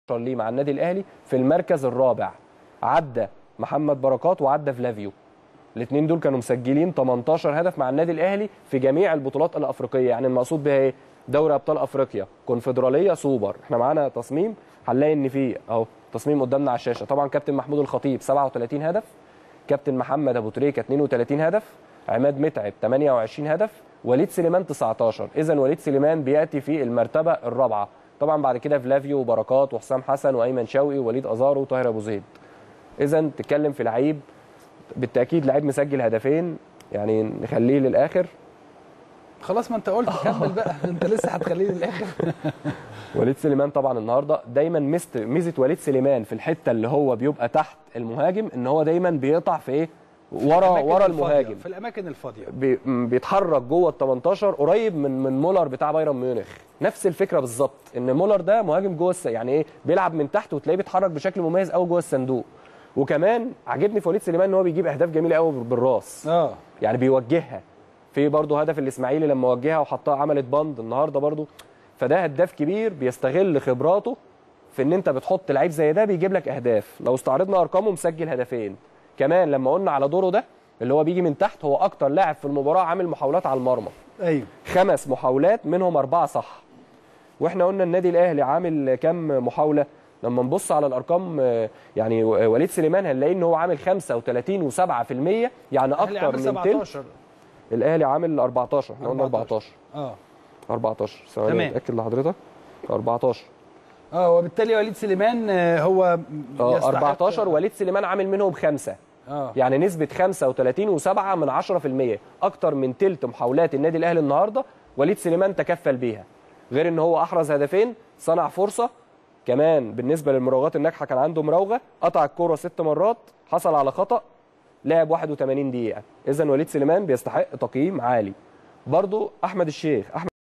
ليه مع النادي الاهلي في المركز الرابع عدى محمد بركات وعدى فلافيو الاثنين دول كانوا مسجلين 18 هدف مع النادي الاهلي في جميع البطولات الافريقيه يعني المقصود بها ايه دوري ابطال افريقيا كونفدراليه سوبر احنا معانا تصميم هنلاقي ان في اهو تصميم قدامنا على الشاشه طبعا كابتن محمود الخطيب 37 هدف كابتن محمد ابو تريكه 32 هدف عماد متعب 28 هدف وليد سليمان 19 اذا وليد سليمان بياتي في المرتبه الرابعه طبعا بعد كده فلافيو وبركات وحسام حسن وايمن شوقي ووليد ازارو وطاهر ابو زيد اذا تتكلم في لعيب بالتاكيد لعيب مسجل هدفين يعني نخليه للاخر خلاص ما انت قلت كمل بقى انت لسه هتخليه للاخر وليد سليمان طبعا النهارده دايما مست ميزه وليد سليمان في الحته اللي هو بيبقى تحت المهاجم ان هو دايما بيقطع في ايه ورا الأماكن ورا الفاضية، المهاجم في الاماكن الفاضيه بي- م- بيتحرك جوه ال 18 قريب من من مولر بتاع بايرن ميونخ نفس الفكره بالظبط ان مولر ده مهاجم جوه الس... يعني ايه بيلعب من تحت وتلاقيه بيتحرك بشكل مميز قوي جوه الصندوق وكمان عاجبني في وليد سليمان ان هو بيجيب اهداف جميله قوي بالراس اه يعني بيوجهها في برضه هدف الاسماعيلي لما وجهها وحطها عملت بند النهارده برضه فده هداف كبير بيستغل خبراته في ان انت بتحط لعيب زي ده بيجيب لك اهداف لو استعرضنا ارقامه مسجل هدفين كمان لما قلنا على دوره ده اللي هو بيجي من تحت هو اكتر لاعب في المباراه عامل محاولات على المرمى ايوه خمس محاولات منهم اربعه صح واحنا قلنا النادي الاهلي عامل كام محاوله لما نبص على الارقام آه، يعني و- وليد سليمان هنلاقي ان هو عامل 35 و7% يعني الاهلي اكتر عامل من تلت 17 الاهلي عامل 14 احنا قلنا 14 اه 14 ثواني تمام. اتاكد لحضرتك 14 اه وبالتالي وليد سليمان آه، هو اه يستحق- 14 وليد سليمان عامل منهم خمسه اه يعني نسبة 35 و7 من 10% أكتر من تلت محاولات النادي الأهلي النهاردة وليد سليمان تكفل بيها غير إن هو أحرز هدفين صنع فرصة كمان بالنسبة للمراوغات الناجحة كان عنده مراوغة قطع الكرة ست مرات حصل على خطأ لعب 81 دقيقة إذا وليد سليمان بيستحق تقييم عالي برضو أحمد الشيخ أحمد